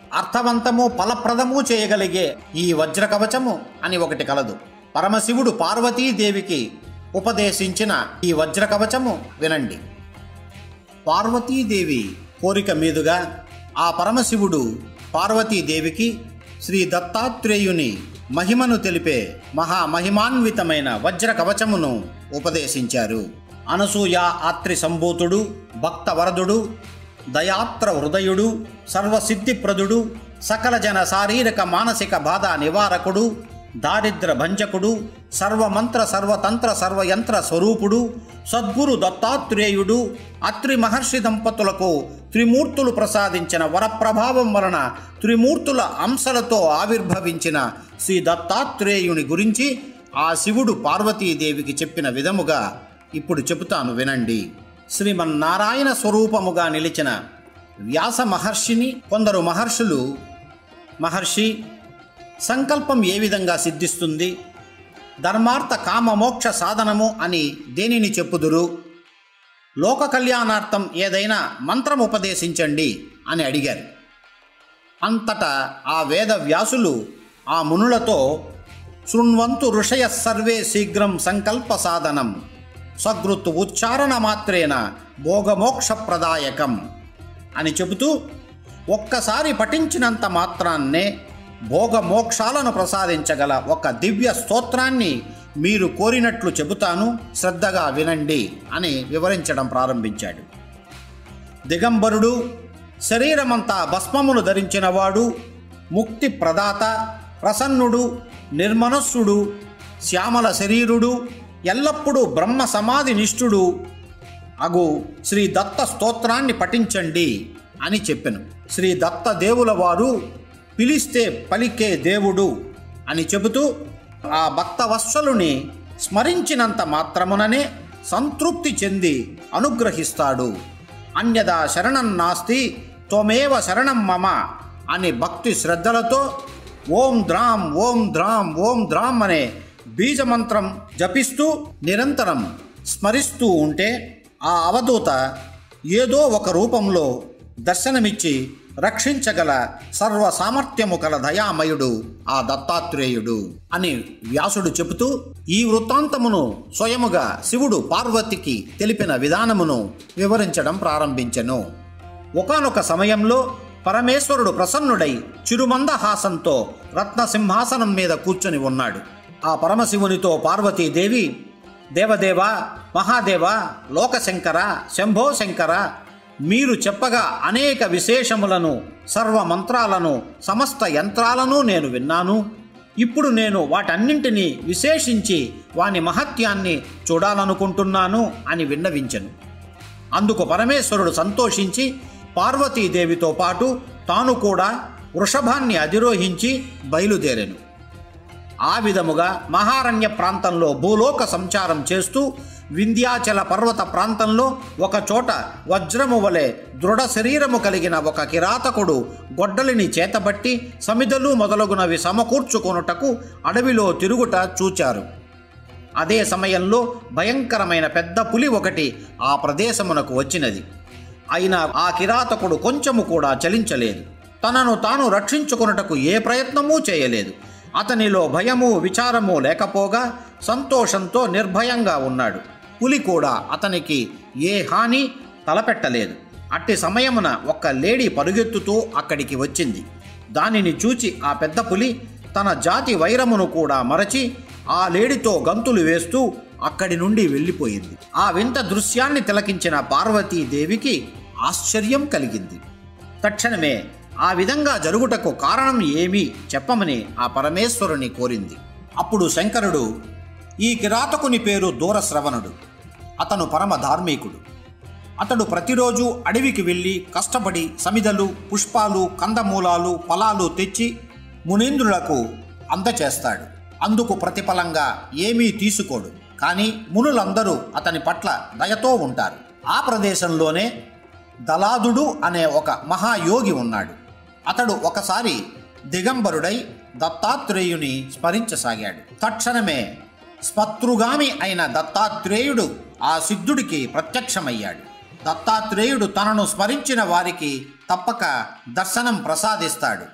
అర్థవంతము ఫలప్రదము చేయగలిగే ఈ వజ్ర కవచము అని ఒకటి కలదు పరమశివుడు పార్వతీదేవికి ఉపదేశించిన ఈ వజ్ర కవచము వినండి పార్వతీదేవి కోరిక మీదుగా ఆ పరమశివుడు పార్వతీదేవికి శ్రీ దత్తాత్రేయుని మహిమను తెలిపే మహామహిమాన్వితమైన వజ్ర కవచమును ఉపదేశించారు అనసూయ ఆత్రి సంభూతుడు భక్తవరదుడు దయాత్ర హృదయుడు సర్వసిద్ధిప్రదుడు సకల జన శారీరక మానసిక బాధ నివారకుడు దారిద్ర భంజకుడు సర్వమంత్ర సర్వతంత్ర సర్వయంత్ర స్వరూపుడు సద్గురు దత్తాత్రేయుడు అత్రి మహర్షి దంపతులకు త్రిమూర్తులు ప్రసాదించిన వరప్రభావం వలన త్రిమూర్తుల అంశలతో ఆవిర్భవించిన శ్రీ దత్తాత్రేయుని గురించి ఆ శివుడు పార్వతీదేవికి చెప్పిన విధముగా ఇప్పుడు చెబుతాను వినండి శ్రీమన్నారాయణ స్వరూపముగా నిలిచిన వ్యాస మహర్షిని కొందరు మహర్షులు మహర్షి సంకల్పం ఏ విధంగా సిద్ధిస్తుంది ధర్మార్థ కామ మోక్ష సాధనము అని దేనిని చెప్పుదురు లోక కళ్యాణార్థం ఏదైనా మంత్రం ఉపదేశించండి అని అడిగారు అంతటా ఆ వేద వ్యాసులు ఆ మునులతో శృణ్వంతు ఋషయ సర్వే శీఘ్రం సంకల్ప సాధనం సగృత్ ఉచ్చారణ మాత్రేన భోగమోక్షప్రదాయకం అని చెబుతూ ఒక్కసారి పఠించినంత మాత్రాన్నే భోగమోక్షాలను ప్రసాదించగల ఒక దివ్య స్తోత్రాన్ని మీరు కోరినట్లు చెబుతాను శ్రద్ధగా వినండి అని వివరించడం ప్రారంభించాడు దిగంబరుడు శరీరమంతా భస్మమును ధరించినవాడు ముక్తి ప్రదాత ప్రసన్నుడు నిర్మనస్సుడు శ్యామల శరీరుడు ఎల్లప్పుడూ బ్రహ్మ సమాధి నిష్ఠుడు అగు శ్రీ దత్త స్తోత్రాన్ని పఠించండి అని చెప్పెను శ్రీ దత్త దేవుల వారు పిలిస్తే పలికే దేవుడు అని చెబుతూ ఆ భక్తవత్సలుని స్మరించినంత మాత్రముననే సంతృప్తి చెంది అనుగ్రహిస్తాడు అన్యదా శరణం నాస్తి త్వమేవ శరణం మమ అని భక్తి శ్రద్ధలతో ఓం ద్రాం ఓం ద్రాం ఓం ద్రాం అనే బీజమంత్రం జపిస్తూ నిరంతరం స్మరిస్తూ ఉంటే ఆ అవధూత ఏదో ఒక రూపంలో దర్శనమిచ్చి రక్షించగల సర్వ సామర్థ్యము కల దయామయుడు ఆ దత్తాత్రేయుడు అని వ్యాసుడు చెబుతూ ఈ వృత్తాంతమును స్వయముగా శివుడు పార్వతికి తెలిపిన విధానమును వివరించడం ప్రారంభించెను ఒకానొక సమయంలో పరమేశ్వరుడు ప్రసన్నుడై చిరుమందహాసంతో రత్న సింహాసనం మీద కూర్చొని ఉన్నాడు ఆ పరమశివునితో పార్వతీదేవి దేవదేవ మహాదేవ లోకశంకర శంభో శంకర మీరు చెప్పగా అనేక విశేషములను సర్వ మంత్రాలను సమస్త యంత్రాలను నేను విన్నాను ఇప్పుడు నేను వాటన్నింటినీ విశేషించి వాని మహత్యాన్ని చూడాలనుకుంటున్నాను అని విన్నవించెను అందుకు పరమేశ్వరుడు సంతోషించి పార్వతీదేవితో పాటు తాను కూడా వృషభాన్ని అధిరోహించి బయలుదేరెను ఆ విధముగా మహారణ్య ప్రాంతంలో భూలోక సంచారం చేస్తూ వింధ్యాచల పర్వత ప్రాంతంలో ఒక చోట వజ్రము వలె దృఢ శరీరము కలిగిన ఒక కిరాతకుడు గొడ్డలిని చేతబట్టి సమిదలు మొదలగునవి సమకూర్చుకొనుటకు అడవిలో తిరుగుట చూచారు అదే సమయంలో భయంకరమైన పెద్ద పులి ఒకటి ఆ ప్రదేశమునకు వచ్చినది అయినా ఆ కిరాతకుడు కొంచెము కూడా చలించలేదు తనను తాను రక్షించుకొనుటకు ఏ ప్రయత్నమూ చేయలేదు అతనిలో భయము విచారము లేకపోగా సంతోషంతో నిర్భయంగా ఉన్నాడు పులి కూడా అతనికి ఏ హాని తలపెట్టలేదు అట్టి సమయమున ఒక లేడీ పరుగెత్తుతూ అక్కడికి వచ్చింది దానిని చూచి ఆ పెద్ద పులి తన జాతి వైరమును కూడా మరచి ఆ లేడితో గంతులు వేస్తూ అక్కడి నుండి వెళ్ళిపోయింది ఆ వింత దృశ్యాన్ని తిలకించిన పార్వతీదేవికి ఆశ్చర్యం కలిగింది తక్షణమే ఆ విధంగా జరుగుటకు కారణం ఏమి చెప్పమని ఆ పరమేశ్వరుని కోరింది అప్పుడు శంకరుడు ఈ కిరాతకుని పేరు దూరశ్రవణుడు అతను పరమ ధార్మికుడు అతడు ప్రతిరోజు అడవికి వెళ్ళి కష్టపడి సమిదలు పుష్పాలు కందమూలాలు ఫలాలు తెచ్చి మునీంద్రులకు అందచేస్తాడు అందుకు ప్రతిఫలంగా ఏమీ తీసుకోడు కానీ మునులందరూ అతని పట్ల దయతో ఉంటారు ఆ ప్రదేశంలోనే దలాదుడు అనే ఒక మహాయోగి ఉన్నాడు అతడు ఒకసారి దిగంబరుడై దత్తాత్రేయుని స్మరించసాగాడు తక్షణమే స్మతృగామి అయిన దత్తాత్రేయుడు ఆ సిద్ధుడికి ప్రత్యక్షమయ్యాడు దత్తాత్రేయుడు తనను స్మరించిన వారికి తప్పక దర్శనం ప్రసాదిస్తాడు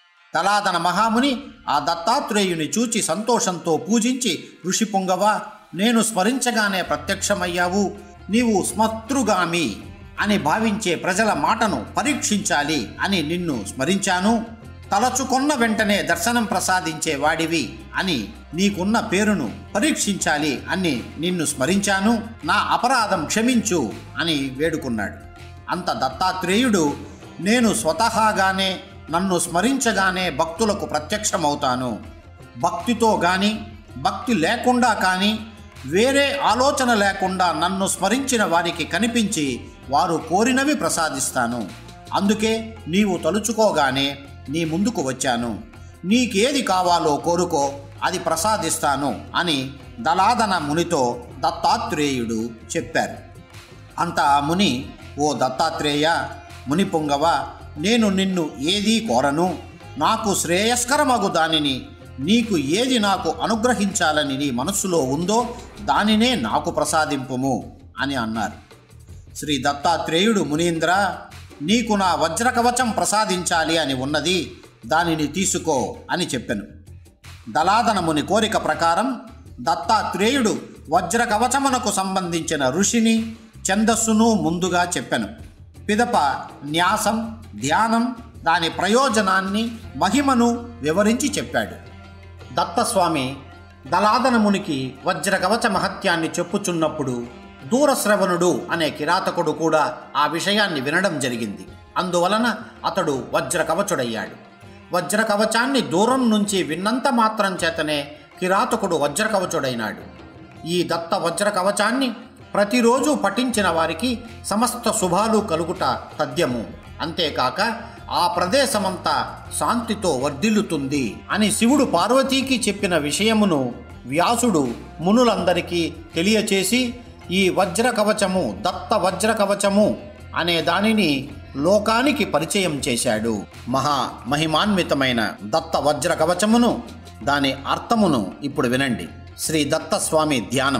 తలాదన మహాముని ఆ దత్తాత్రేయుని చూచి సంతోషంతో పూజించి ఋషి పొంగవ నేను స్మరించగానే ప్రత్యక్షమయ్యావు నీవు స్మతృగామి అని భావించే ప్రజల మాటను పరీక్షించాలి అని నిన్ను స్మరించాను తలచుకొన్న వెంటనే దర్శనం ప్రసాదించే వాడివి అని నీకున్న పేరును పరీక్షించాలి అని నిన్ను స్మరించాను నా అపరాధం క్షమించు అని వేడుకున్నాడు అంత దత్తాత్రేయుడు నేను స్వతహాగానే నన్ను స్మరించగానే భక్తులకు ప్రత్యక్షమవుతాను భక్తితో గాని భక్తి లేకుండా కానీ వేరే ఆలోచన లేకుండా నన్ను స్మరించిన వారికి కనిపించి వారు కోరినవి ప్రసాదిస్తాను అందుకే నీవు తలుచుకోగానే నీ ముందుకు వచ్చాను నీకేది కావాలో కోరుకో అది ప్రసాదిస్తాను అని దలాదన మునితో దత్తాత్రేయుడు చెప్పారు అంత ఆ ముని ఓ దత్తాత్రేయ ముని పొంగవ నేను నిన్ను ఏదీ కోరను నాకు శ్రేయస్కరమగు దానిని నీకు ఏది నాకు అనుగ్రహించాలని నీ మనస్సులో ఉందో దానినే నాకు ప్రసాదింపుము అని అన్నారు శ్రీ దత్తాత్రేయుడు మునీంద్ర నీకు నా వజ్రకవచం ప్రసాదించాలి అని ఉన్నది దానిని తీసుకో అని చెప్పెను దలాదనముని కోరిక ప్రకారం దత్తాత్రేయుడు వజ్రకవచమునకు సంబంధించిన ఋషిని ఛందస్సును ముందుగా చెప్పెను పిదప న్యాసం ధ్యానం దాని ప్రయోజనాన్ని మహిమను వివరించి చెప్పాడు దత్తస్వామి దలాదనమునికి వజ్రకవచ మహత్యాన్ని చెప్పుచున్నప్పుడు దూరశ్రవణుడు అనే కిరాతకుడు కూడా ఆ విషయాన్ని వినడం జరిగింది అందువలన అతడు వజ్రకవచుడయ్యాడు వజ్రకవచాన్ని దూరం నుంచి విన్నంత మాత్రం చేతనే కిరాతకుడు వజ్రకవచుడైనాడు ఈ దత్త వజ్రకవచాన్ని ప్రతిరోజు పఠించిన వారికి సమస్త శుభాలు కలుగుట తథ్యము అంతేకాక ఆ ప్రదేశమంతా శాంతితో వర్ధిల్లుతుంది అని శివుడు పార్వతీకి చెప్పిన విషయమును వ్యాసుడు మునులందరికీ తెలియచేసి ఈ వజ్ర కవచము దత్త వజ్ర కవచము అనే దానిని లోకానికి పరిచయం చేశాడు మహా మహిమాన్వితమైన దత్త వజ్ర కవచమును దాని అర్థమును ఇప్పుడు వినండి శ్రీ దత్తస్వామి ధ్యానం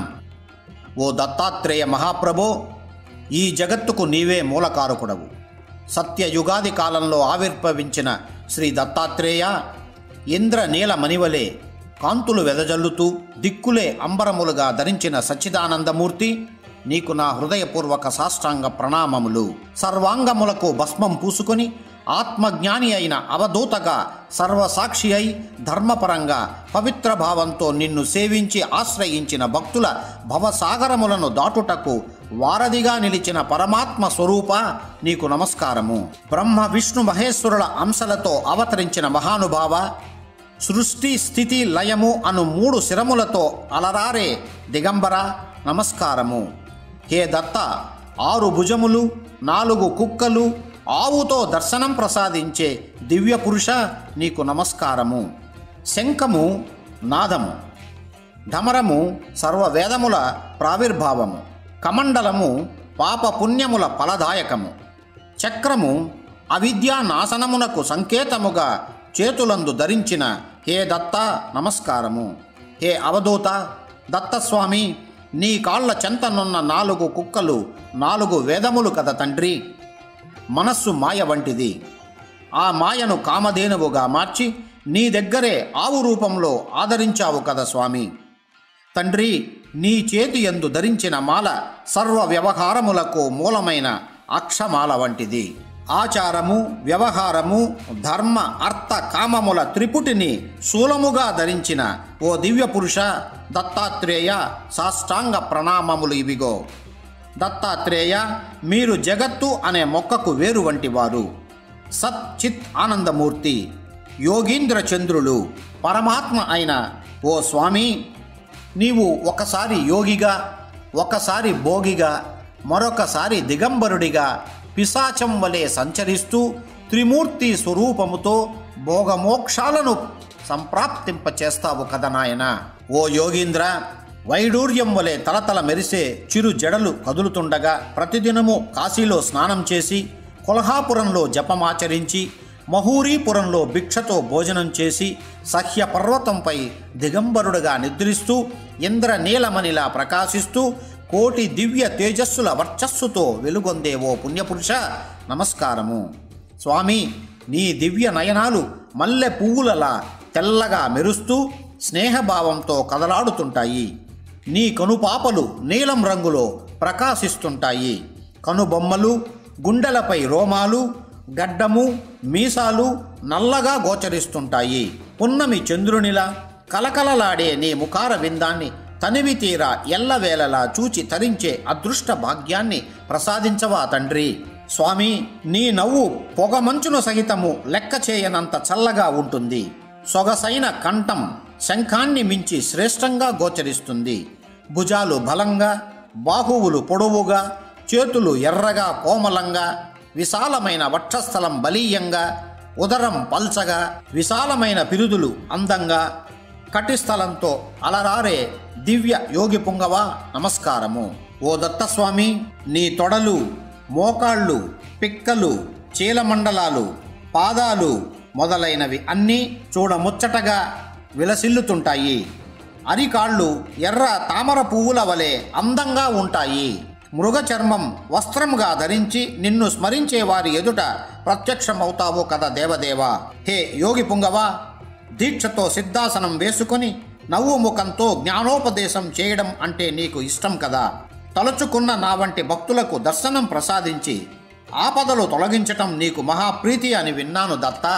ఓ దత్తాత్రేయ మహాప్రభో ఈ జగత్తుకు నీవే మూలకారకుడవు సత్యయుగాది కాలంలో ఆవిర్భవించిన శ్రీ దత్తాత్రేయ ఇంద్ర నీల మణివలే కాంతులు వెదజల్లుతూ దిక్కులే అంబరములుగా ధరించిన సచ్చిదానందమూర్తి నీకు నా హృదయపూర్వక సాష్టాంగ ప్రణామములు సర్వాంగములకు భస్మం పూసుకొని ఆత్మజ్ఞాని అయిన అవధూతగా సర్వసాక్షి అయి ధర్మపరంగా పవిత్ర భావంతో నిన్ను సేవించి ఆశ్రయించిన భక్తుల భవసాగరములను దాటుటకు వారధిగా నిలిచిన పరమాత్మ స్వరూప నీకు నమస్కారము బ్రహ్మ విష్ణు మహేశ్వరుల అంశలతో అవతరించిన మహానుభావ సృష్టి స్థితి లయము అను మూడు శిరములతో అలరారే దిగంబర నమస్కారము హే దత్త ఆరు భుజములు నాలుగు కుక్కలు ఆవుతో దర్శనం ప్రసాదించే దివ్య పురుష నీకు నమస్కారము శంఖము నాదము ఢమరము సర్వవేదముల ప్రావిర్భావము కమండలము పాప పుణ్యముల ఫలదాయకము చక్రము అవిద్యా నాశనమునకు సంకేతముగా చేతులందు ధరించిన హే దత్త నమస్కారము హే అవధూత దత్తస్వామి నీ కాళ్ల చెంతనున్న నాలుగు కుక్కలు నాలుగు వేదములు కదా తండ్రి మనస్సు మాయ వంటిది ఆ మాయను కామధేనువుగా మార్చి నీ దగ్గరే ఆవు రూపంలో ఆదరించావు కదా స్వామి తండ్రి నీ చేతి ఎందు ధరించిన మాల సర్వ వ్యవహారములకు మూలమైన అక్షమాల వంటిది ఆచారము వ్యవహారము ధర్మ అర్థ కామముల త్రిపుటిని శూలముగా ధరించిన ఓ దివ్య పురుష దత్తాత్రేయ సాష్టాంగ ప్రణామములు ఇవిగో దత్తాత్రేయ మీరు జగత్తు అనే మొక్కకు వేరు వంటి వారు సత్ చిత్ ఆనందమూర్తి యోగీంద్ర చంద్రులు పరమాత్మ అయిన ఓ స్వామి నీవు ఒకసారి యోగిగా ఒకసారి భోగిగా మరొకసారి దిగంబరుడిగా పిశాచం వలె సంచరిస్తూ త్రిమూర్తి స్వరూపముతో భోగమోక్షాలను సంప్రాప్తింపచేస్తావు కదా నాయన ఓ యోగీంద్ర వైడూర్యం వలె తలతల మెరిసే చిరు జడలు కదులుతుండగా ప్రతిదినము కాశీలో స్నానం చేసి కొల్హాపురంలో జపమాచరించి మహూరీపురంలో భిక్షతో భోజనం చేసి సహ్య పర్వతంపై దిగంబరుడుగా నిద్రిస్తూ ఇంద్ర నీలమణిలా ప్రకాశిస్తూ కోటి దివ్య తేజస్సుల వర్చస్సుతో వెలుగొందే ఓ పుణ్యపురుష నమస్కారము స్వామి నీ దివ్య నయనాలు మల్లె పువ్వులలా తెల్లగా మెరుస్తూ స్నేహభావంతో కదలాడుతుంటాయి నీ కనుపాపలు నీలం రంగులో ప్రకాశిస్తుంటాయి కనుబొమ్మలు గుండెలపై రోమాలు గడ్డము మీసాలు నల్లగా గోచరిస్తుంటాయి పున్నమి చంద్రునిలా కలకలలాడే నీ ముఖార విందాన్ని తనివి తీరా ఎల్లవేళలా చూచి తరించే అదృష్ట భాగ్యాన్ని ప్రసాదించవా తండ్రి స్వామి నీ నవ్వు పొగమంచును సహితము లెక్క చేయనంత చల్లగా ఉంటుంది సొగసైన కంఠం శంఖాన్ని మించి శ్రేష్టంగా గోచరిస్తుంది భుజాలు బలంగా బాహువులు పొడవుగా చేతులు ఎర్రగా కోమలంగా విశాలమైన వక్షస్థలం బలీయంగా ఉదరం పల్చగా విశాలమైన పిరుదులు అందంగా కటిస్థలంతో అలరారే దివ్య యోగి పుంగవ నమస్కారము ఓ దత్తస్వామి నీ తొడలు మోకాళ్ళు పిక్కలు చీలమండలాలు పాదాలు మొదలైనవి అన్నీ చూడముచ్చటగా విలసిల్లుతుంటాయి అరికాళ్ళు ఎర్ర తామర పువ్వుల వలె అందంగా ఉంటాయి మృగ చర్మం వస్త్రముగా ధరించి నిన్ను స్మరించే వారి ఎదుట ప్రత్యక్షమవుతావు కదా దేవదేవా హే యోగి పుంగవా దీక్షతో సిద్ధాసనం వేసుకొని నవ్వు ముఖంతో జ్ఞానోపదేశం చేయడం అంటే నీకు ఇష్టం కదా తలుచుకున్న నా వంటి భక్తులకు దర్శనం ప్రసాదించి ఆపదలు తొలగించటం నీకు మహాప్రీతి అని విన్నాను దత్తా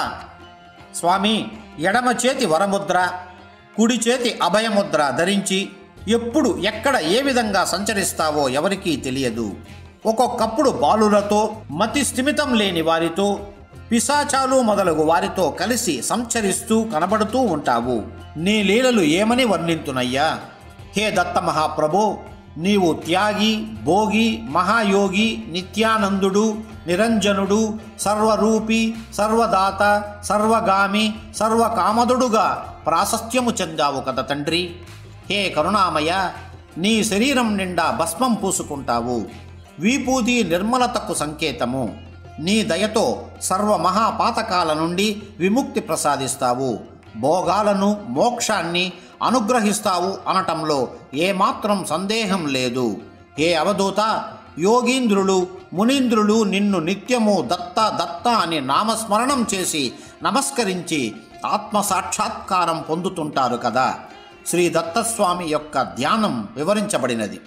స్వామి ఎడమ చేతి వరముద్ర కుడి చేతి అభయముద్ర ధరించి ఎప్పుడు ఎక్కడ ఏ విధంగా సంచరిస్తావో ఎవరికీ తెలియదు ఒక్కొక్కప్పుడు బాలులతో మతి స్థిమితం లేని వారితో పిశాచాలు మొదలగు వారితో కలిసి సంచరిస్తూ కనబడుతూ ఉంటావు నీ లీలలు ఏమని వర్ణింతునయ్యా హే దత్త మహాప్రభు నీవు త్యాగి భోగి మహాయోగి నిత్యానందుడు నిరంజనుడు సర్వరూపి సర్వదాత సర్వగామి సర్వకామదుడుగా ప్రాశస్త్యము చెందావు కదా తండ్రి హే కరుణామయ నీ శరీరం నిండా భస్మం పూసుకుంటావు వీపూది నిర్మలతకు సంకేతము నీ దయతో సర్వ మహాపాతకాల నుండి విముక్తి ప్రసాదిస్తావు భోగాలను మోక్షాన్ని అనుగ్రహిస్తావు అనటంలో ఏమాత్రం సందేహం లేదు ఏ అవధూత యోగీంద్రులు మునీంద్రులు నిన్ను నిత్యము దత్త దత్త అని నామస్మరణం చేసి నమస్కరించి ఆత్మసాక్షాత్కారం పొందుతుంటారు కదా శ్రీ దత్తస్వామి యొక్క ధ్యానం వివరించబడినది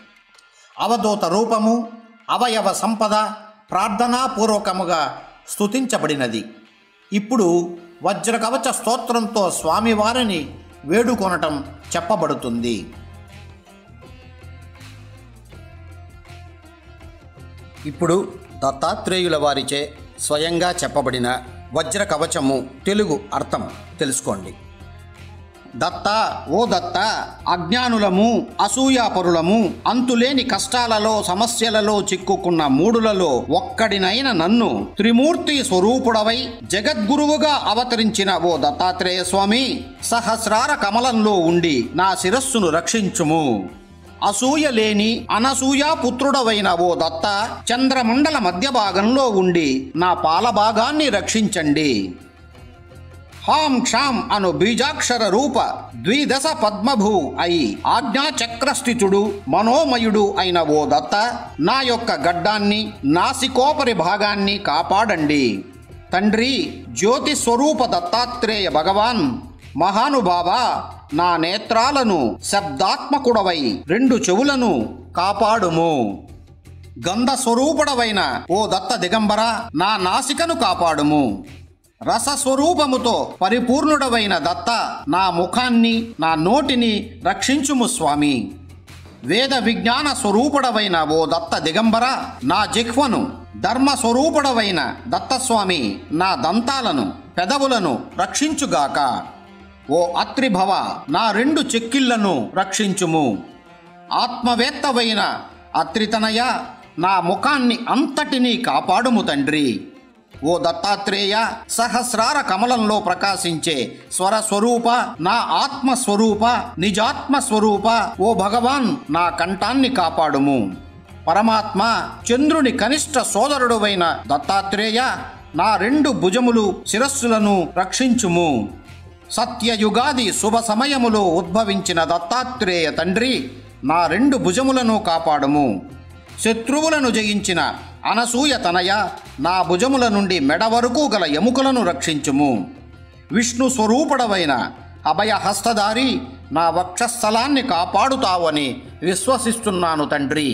అవధూత రూపము అవయవ సంపద ప్రార్థనాపూర్వకముగా స్తుతించబడినది ఇప్పుడు వజ్రకవచ స్తోత్రంతో స్వామివారిని వేడుకొనటం చెప్పబడుతుంది ఇప్పుడు దత్తాత్రేయుల వారిచే స్వయంగా చెప్పబడిన వజ్ర కవచము తెలుగు అర్థం తెలుసుకోండి దత్త ఓ దత్త అజ్ఞానులము అసూయాపరులము అంతులేని కష్టాలలో సమస్యలలో చిక్కుకున్న మూడులలో ఒక్కడినైన నన్ను త్రిమూర్తి స్వరూపుడవై జగద్గురువుగా అవతరించిన ఓ దత్తాత్రేయ స్వామి సహస్రార కమలంలో ఉండి నా శిరస్సును రక్షించుము అసూయ లేని అనసూయ పుత్రుడవైన ఓ దత్త చంద్రమండల మధ్య భాగంలో ఉండి నా పాల భాగాన్ని రక్షించండి హాం క్షాం అను బీజాక్షర రూప ద్విదశ పద్మభూ అయి ఆజ్ఞా చక్రస్థితుడు మనోమయుడు అయిన ఓ దత్త నా యొక్క గడ్డాన్ని నాసికోపరి భాగాన్ని కాపాడండి తండ్రి జ్యోతి స్వరూప దత్తాత్రేయ భగవాన్ మహానుభావ నా నేత్రాలను శబ్దాత్మకుడవై రెండు చెవులను కాపాడుము గంధ స్వరూపుడవైన ఓ దత్త దిగంబర నా నాసికను కాపాడుము రసస్వరూపముతో పరిపూర్ణుడవైన దత్త నా ముఖాన్ని నా నోటిని రక్షించుము స్వామి వేద విజ్ఞాన స్వరూపుడవైన ఓ దత్త దిగంబర నా జిహ్వను ధర్మ స్వరూపుడవైన దత్తస్వామి నా దంతాలను పెదవులను రక్షించుగాక ఓ అత్రిభవ నా రెండు చెక్కిళ్లను రక్షించుము ఆత్మవేత్తవైన అత్రితనయ నా ముఖాన్ని అంతటినీ కాపాడుము తండ్రి ఓ దత్తాత్రేయ సహస్రార కమలంలో ప్రకాశించే స్వర స్వరూప నా ఆత్మ స్వరూప నిజాత్మ స్వరూప ఓ భగవాన్ నా కంఠాన్ని కాపాడుము పరమాత్మ చంద్రుని కనిష్ట సోదరుడువైన దత్తాత్రేయ నా రెండు భుజములు శిరస్సులను రక్షించుము సత్యయుగాది శుభ సమయములో ఉద్భవించిన దత్తాత్రేయ తండ్రి నా రెండు భుజములను కాపాడుము శత్రువులను జయించిన అనసూయ తనయ నా భుజముల నుండి మెడ వరకు గల ఎముకలను రక్షించుము విష్ణు స్వరూపుడవైన అభయ హస్తధారి నా వక్షస్థలాన్ని కాపాడుతావని విశ్వసిస్తున్నాను తండ్రి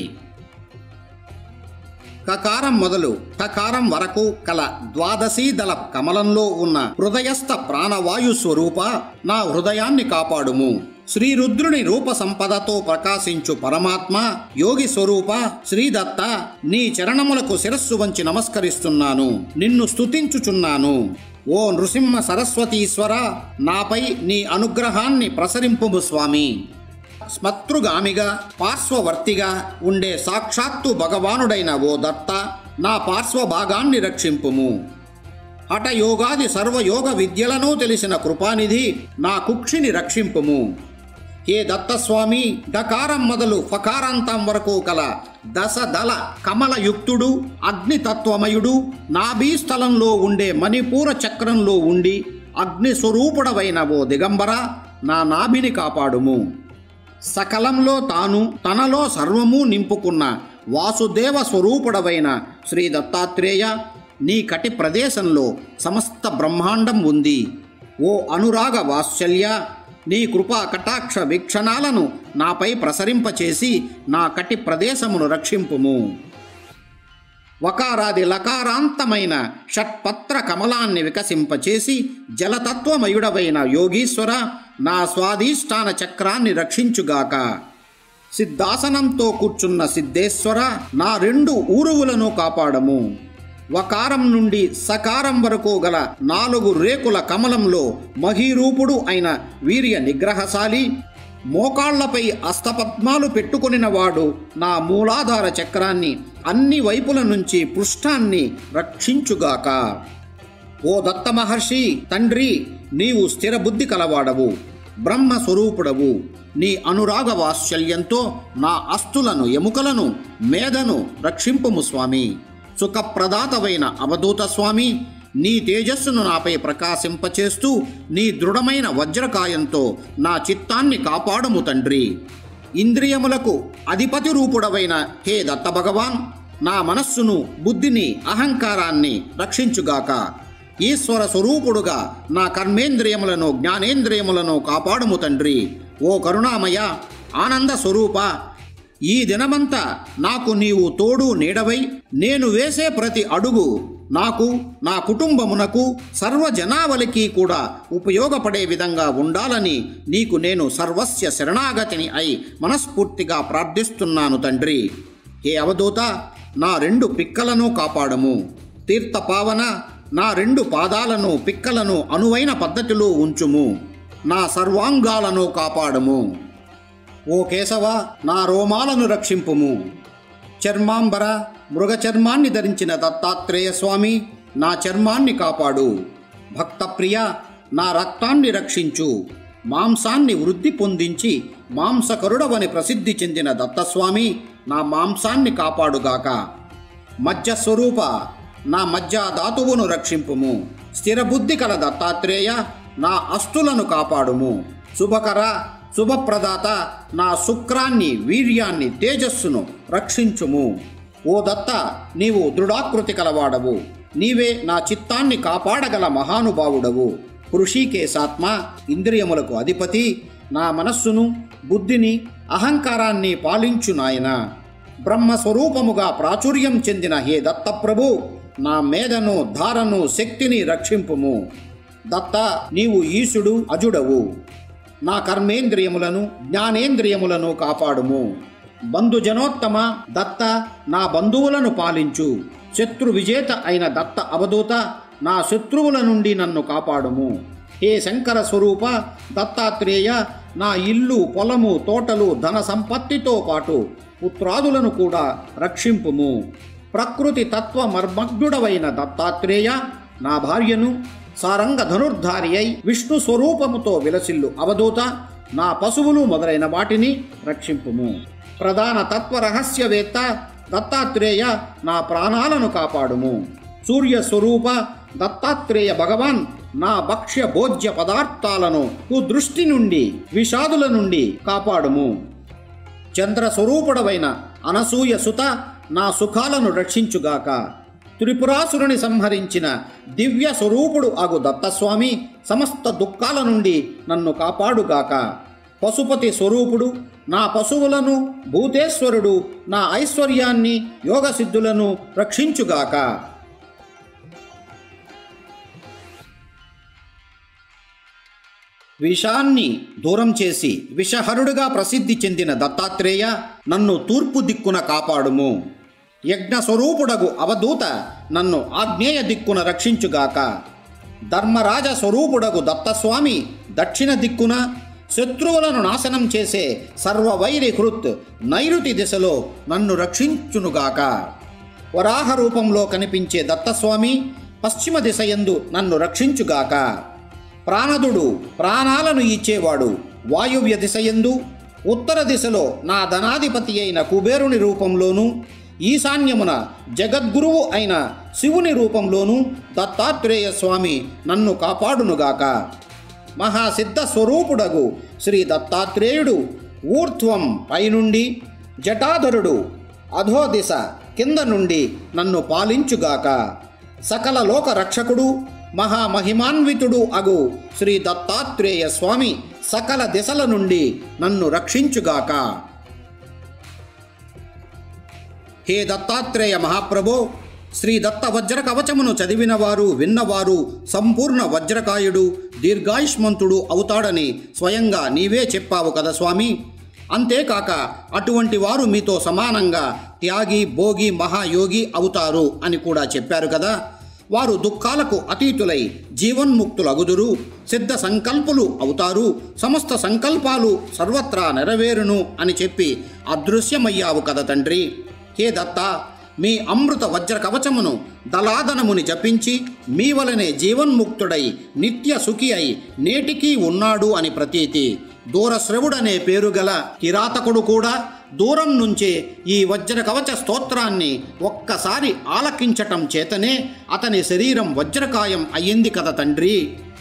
కకారం మొదలు కకారం వరకు కల ద్వాదశీ దళ కమలంలో ఉన్న హృదయస్థ ప్రాణవాయు స్వరూప నా హృదయాన్ని కాపాడుము శ్రీరుద్రుని రూప సంపదతో ప్రకాశించు పరమాత్మ యోగి స్వరూప శ్రీదత్త నీ చరణములకు శిరస్సు వంచి నమస్కరిస్తున్నాను నిన్ను స్తుతించుచున్నాను ఓ నృసింహ సరస్వతీశ్వర నాపై నీ అనుగ్రహాన్ని ప్రసరింపుము స్వామి స్మతృగామిగా పార్శ్వవర్తిగా ఉండే సాక్షాత్తు భగవానుడైన ఓ దత్త నా పార్శ్వ భాగాన్ని రక్షింపుము హఠయోగాది సర్వయోగ విద్యలను తెలిసిన కృపానిధి నా కుక్షిని రక్షింపుము ఏ దత్తస్వామి డకారం మొదలు ఫకారాంతం వరకు కల దశ దళ కమలయుక్తుడు అగ్నితత్వమయుడు నాభీ స్థలంలో ఉండే మణిపూర చక్రంలో ఉండి అగ్ని స్వరూపుడవైన ఓ దిగంబర నా నాభిని కాపాడుము సకలంలో తాను తనలో సర్వము నింపుకున్న వాసుదేవ స్వరూపుడవైన శ్రీ దత్తాత్రేయ నీ కటి ప్రదేశంలో సమస్త బ్రహ్మాండం ఉంది ఓ అనురాగ వాత్సల్య నీ కృపా కటాక్ష వీక్షణాలను నాపై ప్రసరింపచేసి నా కటి ప్రదేశమును రక్షింపుము వకారాది లకారాంతమైన షట్పత్ర కమలాన్ని వికసింపచేసి జలతత్వమయుడవైన యోగీశ్వర నా స్వాధీష్టాన చక్రాన్ని రక్షించుగాక సిద్ధాసనంతో కూర్చున్న సిద్ధేశ్వర నా రెండు ఊరువులను కాపాడము వకారం నుండి సకారం వరకు గల నాలుగు రేకుల కమలంలో మహీరూపుడు అయిన వీర్య నిగ్రహశాలి మోకాళ్లపై అస్తపద్మాలు పెట్టుకొనిన వాడు నా మూలాధార చక్రాన్ని అన్ని వైపుల నుంచి పృష్ఠాన్ని రక్షించుగాక ఓ దత్త మహర్షి తండ్రి నీవు స్థిర బుద్ధి కలవాడవు బ్రహ్మ స్వరూపుడవు నీ అనురాగ వాత్సల్యంతో నా అస్తులను ఎముకలను మేధను రక్షింపుము స్వామి సుఖప్రదాతవైన అవధూత స్వామి నీ తేజస్సును నాపై ప్రకాశింపచేస్తూ నీ దృఢమైన వజ్రకాయంతో నా చిత్తాన్ని కాపాడుము తండ్రి ఇంద్రియములకు అధిపతి రూపుడవైన హే దత్త భగవాన్ నా మనస్సును బుద్ధిని అహంకారాన్ని రక్షించుగాక ఈశ్వర స్వరూపుడుగా నా కర్మేంద్రియములను జ్ఞానేంద్రియములను కాపాడుము తండ్రి ఓ కరుణామయ ఆనంద స్వరూప ఈ దినమంతా నాకు నీవు తోడు నీడవై నేను వేసే ప్రతి అడుగు నాకు నా కుటుంబమునకు సర్వ జనావళికి కూడా ఉపయోగపడే విధంగా ఉండాలని నీకు నేను సర్వస్య శరణాగతిని అయి మనస్ఫూర్తిగా ప్రార్థిస్తున్నాను తండ్రి ఏ అవధూత నా రెండు పిక్కలను కాపాడము తీర్థపావన నా రెండు పాదాలను పిక్కలను అనువైన పద్ధతిలో ఉంచుము నా సర్వాంగాలను కాపాడము ఓ కేశవ నా రోమాలను రక్షింపుము చర్మాంబర మృగ చర్మాన్ని ధరించిన దత్తాత్రేయ స్వామి నా చర్మాన్ని కాపాడు భక్తప్రియ నా రక్తాన్ని రక్షించు మాంసాన్ని వృద్ధి పొందించి మాంసకరుడవని ప్రసిద్ధి చెందిన దత్తస్వామి నా మాంసాన్ని కాపాడుగాక మధ్య స్వరూప నా మధ్య ధాతువును రక్షింపుము స్థిరబుద్ధి కల దత్తాత్రేయ నా అస్తులను కాపాడుము శుభకర శుభప్రదాత నా శుక్రాన్ని వీర్యాన్ని తేజస్సును రక్షించుము ఓ దత్త నీవు దృఢాకృతి కలవాడవు నీవే నా చిత్తాన్ని కాపాడగల మహానుభావుడవు కృషికేశాత్మ ఇంద్రియములకు అధిపతి నా మనస్సును బుద్ధిని అహంకారాన్ని పాలించు నాయన బ్రహ్మస్వరూపముగా ప్రాచుర్యం చెందిన హే దత్తప్రభు నా మేధను ధారను శక్తిని రక్షింపుము దత్త నీవు ఈశుడు అజుడవు నా కర్మేంద్రియములను జ్ఞానేంద్రియములను కాపాడుము బంధుజనోత్తమ దత్త నా బంధువులను పాలించు శత్రు విజేత అయిన దత్త అవధూత నా శత్రువుల నుండి నన్ను కాపాడుము హే శంకర స్వరూప దత్తాత్రేయ నా ఇల్లు పొలము తోటలు ధన సంపత్తితో పాటు పుత్రాదులను కూడా రక్షింపుము ప్రకృతి తత్వ మర్మజ్ఞుడవైన దత్తాత్రేయ నా భార్యను సారంగ ధనుర్ధారి అయి విష్ణు స్వరూపముతో విలసిల్లు అవధూత నా పశువులు మొదలైన వాటిని రక్షింపుము ప్రధాన తత్వ రహస్యవేత్త దత్తాత్రేయ నా ప్రాణాలను కాపాడుము సూర్య స్వరూప దత్తాత్రేయ భగవాన్ నా భక్ష్య భోజ్య పదార్థాలను దృష్టి నుండి విషాదుల నుండి కాపాడుము చంద్రస్వరూపుడవైన అనసూయ సుత నా సుఖాలను రక్షించుగాక త్రిపురాసురుని సంహరించిన దివ్య స్వరూపుడు అగు దత్తస్వామి సమస్త దుఃఖాల నుండి నన్ను కాపాడుగాక పశుపతి స్వరూపుడు నా పశువులను భూతేశ్వరుడు నా ఐశ్వర్యాన్ని యోగసిద్ధులను రక్షించుగాక విషాన్ని దూరం చేసి విషహరుడుగా ప్రసిద్ధి చెందిన దత్తాత్రేయ నన్ను తూర్పు దిక్కున కాపాడుము యజ్ఞ స్వరూపుడగు అవధూత నన్ను ఆగ్నేయ దిక్కున రక్షించుగాక ధర్మరాజ స్వరూపుడగు దత్తస్వామి దక్షిణ దిక్కున శత్రువులను నాశనం చేసే సర్వవైరి హృత్ నైరుతి దిశలో నన్ను రక్షించునుగాక వరాహ రూపంలో కనిపించే దత్తస్వామి పశ్చిమ దిశయందు నన్ను రక్షించుగాక ప్రాణదుడు ప్రాణాలను ఇచ్చేవాడు వాయువ్య దిశయందు ఉత్తర దిశలో నా ధనాధిపతి అయిన కుబేరుని రూపంలోనూ ఈశాన్యమున జగద్గురువు అయిన శివుని రూపంలోనూ దత్తాత్రేయ స్వామి నన్ను కాపాడునుగాక మహాసిద్ధ స్వరూపుడగు శ్రీ దత్తాత్రేయుడు ఊర్ధ్వం పైనుండి జటాధరుడు అధో దిశ కింద నుండి నన్ను పాలించుగాక సకల లోక రక్షకుడు మహామహిమాన్వితుడు అగు శ్రీ దత్తాత్రేయ స్వామి సకల దిశల నుండి నన్ను రక్షించుగాక హే దత్తాత్రేయ మహాప్రభో శ్రీ దత్త వజ్ర కవచమును చదివినవారు విన్నవారు సంపూర్ణ వజ్రకాయుడు దీర్ఘాయుష్మంతుడు అవుతాడని స్వయంగా నీవే చెప్పావు కదా స్వామి అంతేకాక అటువంటి వారు మీతో సమానంగా త్యాగి భోగి మహాయోగి అవుతారు అని కూడా చెప్పారు కదా వారు దుఃఖాలకు అతీతులై జీవన్ముక్తులగుదురు సిద్ధ సంకల్పులు అవుతారు సమస్త సంకల్పాలు సర్వత్రా నెరవేరును అని చెప్పి అదృశ్యమయ్యావు కదా తండ్రి హే దత్త మీ అమృత వజ్ర కవచమును దలాదనముని జపించి మీ వలనే జీవన్ముక్తుడై నిత్య సుఖి అయి నేటికీ ఉన్నాడు అని ప్రతీతి దూరశ్రవుడనే పేరు గల కిరాతకుడు కూడా దూరం నుంచే ఈ వజ్ర కవచ స్తోత్రాన్ని ఒక్కసారి ఆలకించటం చేతనే అతని శరీరం వజ్రకాయం అయ్యింది కదా తండ్రి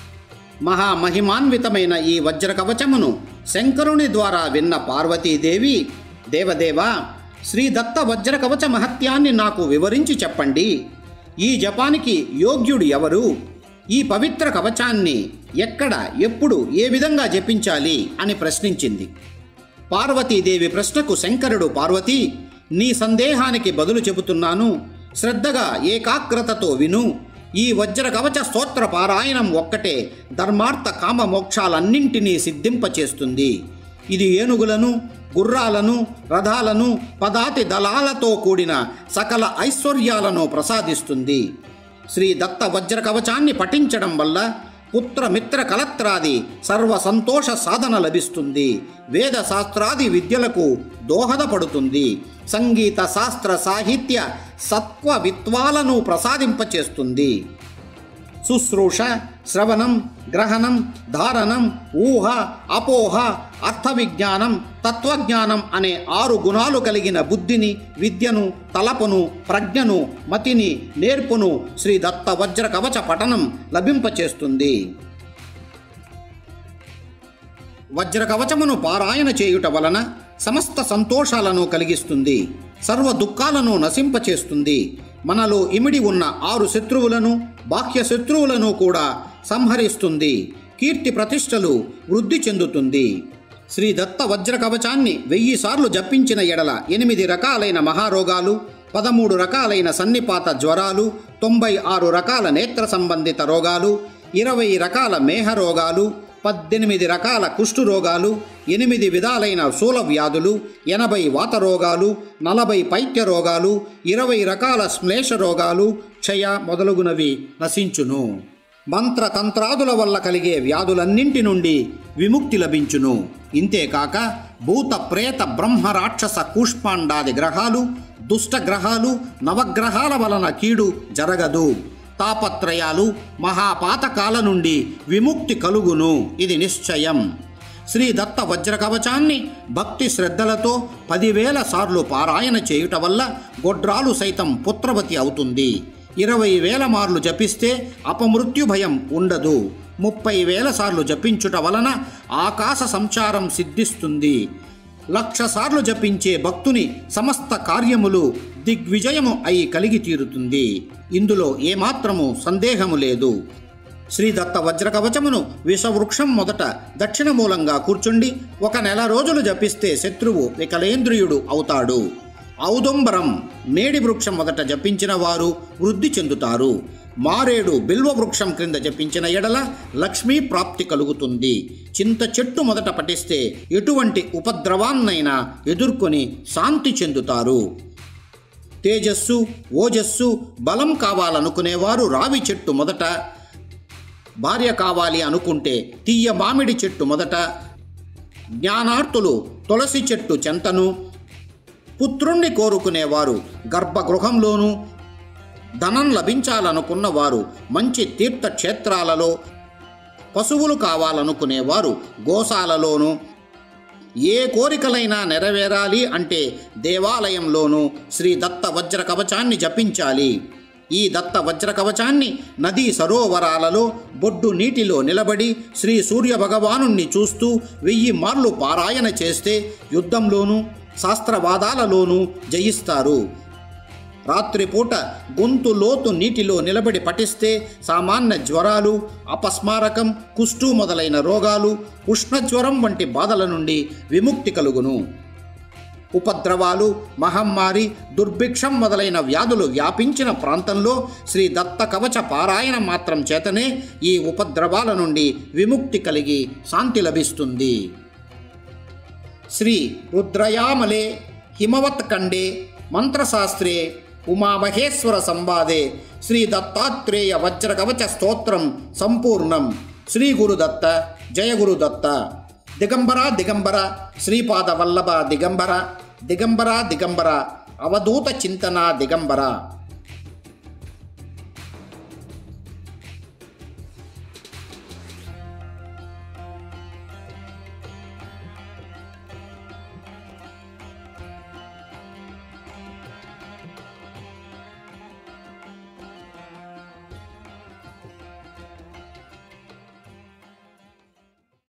మహామహిమాన్వితమైన ఈ వజ్ర కవచమును శంకరుని ద్వారా విన్న పార్వతీదేవి దేవదేవా శ్రీ దత్త వజ్ర కవచ మహత్యాన్ని నాకు వివరించి చెప్పండి ఈ జపానికి యోగ్యుడు ఎవరు ఈ పవిత్ర కవచాన్ని ఎక్కడ ఎప్పుడు ఏ విధంగా జపించాలి అని ప్రశ్నించింది పార్వతీదేవి ప్రశ్నకు శంకరుడు పార్వతి నీ సందేహానికి బదులు చెబుతున్నాను శ్రద్ధగా ఏకాగ్రతతో విను ఈ వజ్ర కవచ స్తోత్ర పారాయణం ఒక్కటే ధర్మార్థ కామ మోక్షాలన్నింటినీ సిద్ధింపచేస్తుంది ఇది ఏనుగులను గుర్రాలను రథాలను పదాతి దళాలతో కూడిన సకల ఐశ్వర్యాలను ప్రసాదిస్తుంది శ్రీ దత్త వజ్ర కవచాన్ని పఠించడం వల్ల పుత్ర మిత్ర కలత్రాది సర్వ సంతోష సాధన లభిస్తుంది వేద శాస్త్రాది విద్యలకు దోహదపడుతుంది సంగీత శాస్త్ర సాహిత్య సత్వ విత్వాలను ప్రసాదింపచేస్తుంది శుశ్రూష శ్రవణం గ్రహణం ధారణం ఊహ అపోహ అర్థ విజ్ఞానం తత్వజ్ఞానం అనే ఆరు గుణాలు కలిగిన బుద్ధిని విద్యను తలపును ప్రజ్ఞను మతిని నేర్పును శ్రీ దత్త వజ్ర కవచ పఠనం లభింపచేస్తుంది వజ్ర కవచమును పారాయణ చేయుట వలన సమస్త సంతోషాలను కలిగిస్తుంది సర్వ దుఃఖాలను నశింపచేస్తుంది మనలో ఇమిడి ఉన్న ఆరు శత్రువులను బాహ్య శత్రువులను కూడా సంహరిస్తుంది కీర్తి ప్రతిష్టలు వృద్ధి చెందుతుంది శ్రీ దత్త వజ్ర కవచాన్ని వెయ్యి సార్లు జపించిన ఎడల ఎనిమిది రకాలైన మహారోగాలు పదమూడు రకాలైన సన్నిపాత జ్వరాలు తొంభై ఆరు రకాల నేత్ర సంబంధిత రోగాలు ఇరవై రకాల మేహ రోగాలు పద్దెనిమిది రకాల కుష్టు రోగాలు ఎనిమిది విధాలైన శూల వ్యాధులు ఎనభై వాత రోగాలు నలభై పైత్య రోగాలు ఇరవై రకాల శ్లేష రోగాలు క్షయ మొదలగునవి నశించును మంత్ర తంత్రాదుల వల్ల కలిగే వ్యాధులన్నింటి నుండి విముక్తి లభించును ఇంతేకాక భూత ప్రేత బ్రహ్మ రాక్షస కూష్మాండాది గ్రహాలు దుష్ట గ్రహాలు నవగ్రహాల వలన కీడు జరగదు తాపత్రయాలు మహాపాతకాల నుండి విముక్తి కలుగును ఇది నిశ్చయం శ్రీ దత్త వజ్ర కవచాన్ని భక్తి శ్రద్ధలతో పదివేల సార్లు పారాయణ చేయుట వల్ల గొడ్రాలు సైతం పుత్రవతి అవుతుంది ఇరవై వేల మార్లు జపిస్తే అపమృత్యు భయం ఉండదు ముప్పై వేల సార్లు జపించుట వలన ఆకాశ సంచారం సిద్ధిస్తుంది లక్ష సార్లు జపించే భక్తుని సమస్త కార్యములు దిగ్విజయము అయి కలిగి తీరుతుంది ఇందులో ఏమాత్రము సందేహము లేదు శ్రీదత్త వజ్ర కవచమును విషవృక్షం మొదట దక్షిణ మూలంగా కూర్చుండి ఒక నెల రోజులు జపిస్తే శత్రువు వికలేంద్రియుడు అవుతాడు ఔదుంబరం మేడి వృక్షం మొదట జపించిన వారు వృద్ధి చెందుతారు మారేడు బిల్వ వృక్షం క్రింద జపించిన ఎడల లక్ష్మీ ప్రాప్తి కలుగుతుంది చింత చెట్టు మొదట పఠిస్తే ఎటువంటి ఉపద్రవాన్నైనా ఎదుర్కొని శాంతి చెందుతారు తేజస్సు ఓజస్సు బలం కావాలనుకునేవారు రావి చెట్టు మొదట భార్య కావాలి అనుకుంటే తీయ మామిడి చెట్టు మొదట జ్ఞానార్థులు తులసి చెట్టు చెంతను పుత్రుణ్ణి కోరుకునేవారు గర్భగృహంలోనూ ధనం లభించాలనుకున్న వారు మంచి తీర్థక్షేత్రాలలో పశువులు కావాలనుకునేవారు గోశాలలోనూ ఏ కోరికలైనా నెరవేరాలి అంటే దేవాలయంలోనూ శ్రీ దత్త వజ్ర కవచాన్ని జపించాలి ఈ దత్త వజ్ర కవచాన్ని నదీ సరోవరాలలో బొడ్డు నీటిలో నిలబడి శ్రీ సూర్య భగవానుణ్ణి చూస్తూ వెయ్యి మార్లు పారాయణ చేస్తే యుద్ధంలోనూ శాస్త్రవాదాలలోనూ జయిస్తారు రాత్రిపూట గొంతు లోతు నీటిలో నిలబడి పఠిస్తే సామాన్య జ్వరాలు అపస్మారకం కుష్టు మొదలైన రోగాలు ఉష్ణజ్వరం వంటి బాధల నుండి విముక్తి కలుగును ఉపద్రవాలు మహమ్మారి దుర్భిక్షం మొదలైన వ్యాధులు వ్యాపించిన ప్రాంతంలో శ్రీ దత్త కవచ పారాయణ మాత్రం చేతనే ఈ ఉపద్రవాల నుండి విముక్తి కలిగి శాంతి లభిస్తుంది శ్రీ రుద్రయామలే హిమవత్ కండే మంత్రశాస్త్రే ఉమామహేశ్వర సంవాదే శ్రీ దత్తాత్రేయ వజ్ర కవచ స్తోత్రం సంపూర్ణం శ్రీ గురుదత్త జయ గురుదత్త దిగంబర దిగంబర శ్రీపాద వల్లభ దిగంబర దిగంబర దిగంబర అవధూత చింతన దిగంబర